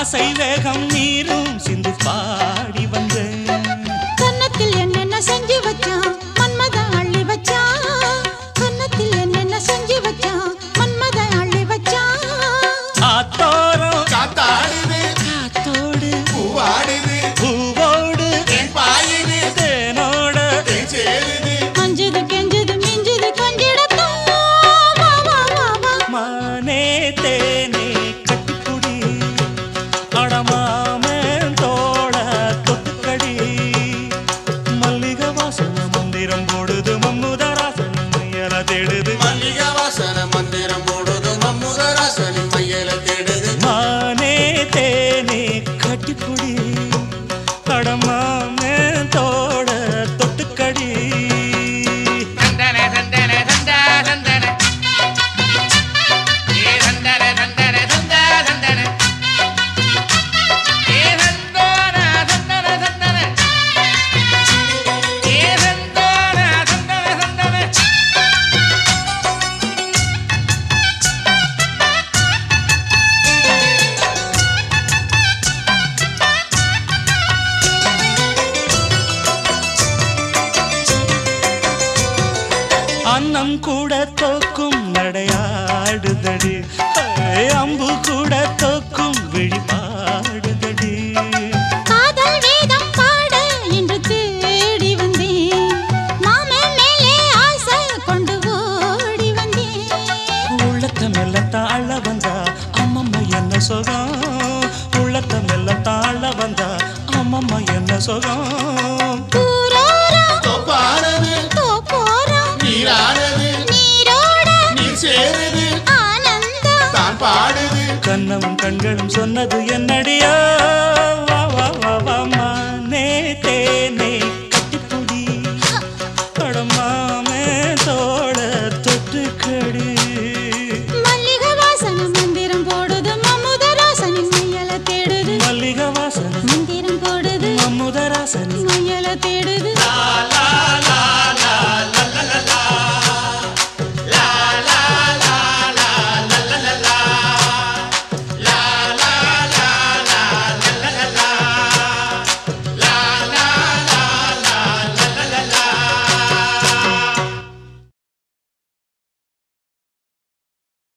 ஆசை வேகம் நீரும் சிந்து பாடி வந்தேன் கன்னத்தில் என்னென்ன செஞ்சு வச்சான் மன்மத அள்ளி வச்சான் கன்னத்தில் என்னென்ன செஞ்சு வச்சான் மன்மத அள்ளி வச்சான் ஆத்தோரம் காத்தாடுது காத்தோடு பூவாடுது பூவோடு தேன் பாயுது தேனோட தேன் சேருது அஞ்சுது கெஞ்சுது மிஞ்சுது கொஞ்சிடத்தான் வா வா வா வா மானே தேனே கட்டிக்குடி அடமாமன் தோட தொட்டுக்கடி மல்லிகை வாசன மந்திரம் போடுது மம்முதராசன் மையல தேடுது மல்லிகை வாசன மந்திரம் போடுது மம்முதராசனி மையல தேடுது மானே தேனே கட்டிக்குடி அடமாமன் தோட தொட்டுக்கடி சந்தன சந்தன சந்தா சந்தன ஏ சந்தன சந்தன சந்தா சந்தன ஏ சந்தன சந்தன சந்தன ஏ சந்தன சந்தன சந்தன அன்னம் கூட தோக்கும் நடையாடுதடி ஏய், அம்பு கூட தோக்கும் விழிபாடுதடி காதல் வேதம் பாட இன்று தேடி வந்தேன் மாமன் மேலே ஆசை கொண்டு ஓடி வந்தேன் உள்ளத்த மெல்ல தாழ வந்தா அம்மம்மா என்ன சுகம் உள்ளத்த மெல்ல தாழ வந்தா அம்மம்மா என்ன சுகம் தூரோரம் தொப்பானது தோப்போரம் நீரானது நீரோட நீர் சேருது ஆனந்தம் தான் பாடுது கண்ணமும் கண்களும் சொன்னது என்னடியா வா வா வா வா மானே தேனே கட்டிப்புடி படமாமே தோட தொட்டுக்கடி மல்லிகை வாசன மந்திரம் போடுது மமுதராசனி மையல தேடுது மல்லிகை வாசனை மந்திரம் போடுது மம்முதராசனி மையல தேடுது லா லா